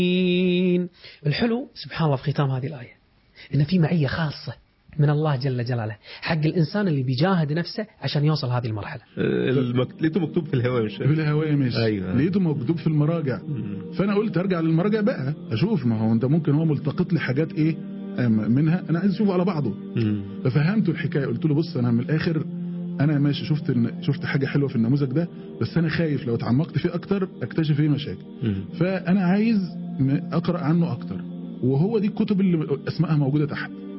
الحلو سبحان الله في ختام هذه الآية إن في معية خاصة من الله جل جلاله حق الإنسان اللي بيجاهد نفسه عشان يوصل هذه المرحلة المك... لقيته مكتوب في الهواء مش في الهواء مش أيوة. لقيته مكتوب في المراجع فانا قلت ارجع للمراجع بقى اشوف ما هو انت ممكن هو ملتقط لي حاجات ايه أم- منها انا عايز اشوفه على بعضه مم. ففهمته الحكايه قلت له بص انا من الاخر انا ماشي شفت إن شفت حاجه حلوه في النموذج ده بس انا خايف لو اتعمقت فيه اكتر اكتشف فيه مشاكل مم. فانا عايز م- اقرا عنه اكتر وهو دي الكتب اللي اسمائها موجوده تحت